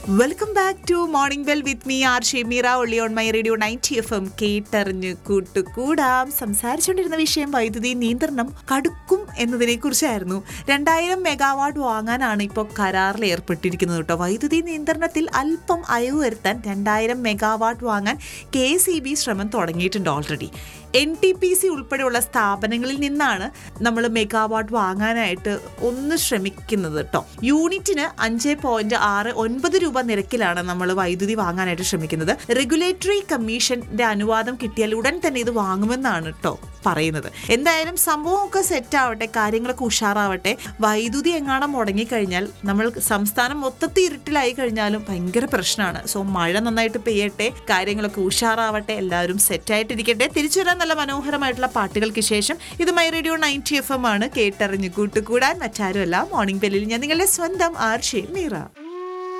welcome back to morning bell with me R Shemeera only on my radio ninety F M കേട്ടറിഞ്ഞ് കൂട്ടുകൂടാം സംസാരിച്ചുകൊണ്ടിരുന്ന വിഷയം വൈദ്യുതി നിയന്ത്രണം കടുക്കും എന്നതിനെ കുറിച്ചായിരുന്നു രണ്ടായിരം മെഗാവാട്ട് വാങ്ങാനാണ് ഇപ്പോൾ കരാറിൽ ഏർപ്പെട്ടിരിക്കുന്നത് കേട്ടോ വൈദ്യുതി നിയന്ത്രണത്തിൽ അല്പം അയവ് വരുത്താൻ രണ്ടായിരം മെഗാവാട്ട് വാങ്ങാൻ കെ സി ബി ശ്രമം തുടങ്ങിയിട്ടുണ്ട് already N T P C ഉൾപ്പെടെയുള്ള സ്ഥാപനങ്ങളിൽ നിന്നാണ് നമ്മൾ മെഗാവാട്ട് വാങ്ങാനായിട്ട് ഒന്ന് ശ്രമിക്കുന്നത് കേട്ടോ യൂണിറ്റിന് അഞ്ച് പോയിന്റ് ആറ് ഒൻപത് രൂപ നിരക്കിലാണ് നമ്മൾ വൈദ്യുതി വാങ്ങാനായിട്ട് ശ്രമിക്കുന്നത് റെഗുലേറ്ററി കമ്മീഷന്റെ അനുവാദം കിട്ടിയാൽ ഉടൻ തന്നെ ഇത് വാങ്ങുമെന്നാണ് കേട്ടോ പറയുന്നത് എന്തായാലും സംഭവമൊക്കെ സെറ്റ് ആവട്ടെ കാര്യങ്ങളൊക്കെ ഉഷാറാവട്ടെ വൈദ്യുതി എങ്ങാണം മുടങ്ങിക്കഴിഞ്ഞാൽ നമ്മൾ സംസ്ഥാനം മൊത്തത്തിൽ ഇരുട്ടിലായി കഴിഞ്ഞാലും ഭയങ്കര പ്രശ്നമാണ് സോ മഴ നന്നായിട്ട് പെയ്യട്ടെ കാര്യങ്ങളൊക്കെ ഉഷാറാവട്ടെ എല്ലാവരും സെറ്റായിട്ടിരിക്കട്ടെ തിരിച്ചു വരാൻ നല്ല മനോഹരമായിട്ടുള്ള പാട്ടുകൾക്ക് ശേഷം ഇത് my radio ninety F M ആണ് കേട്ടറിഞ്ഞ് കൂട്ടുകൂടാൻ മറ്റാരുമല്ല മോർണിംഗ് ബെല്ലിൽ ഞാൻ നിങ്ങളുടെ സ്വന്തം ആർ ഷേ മീറ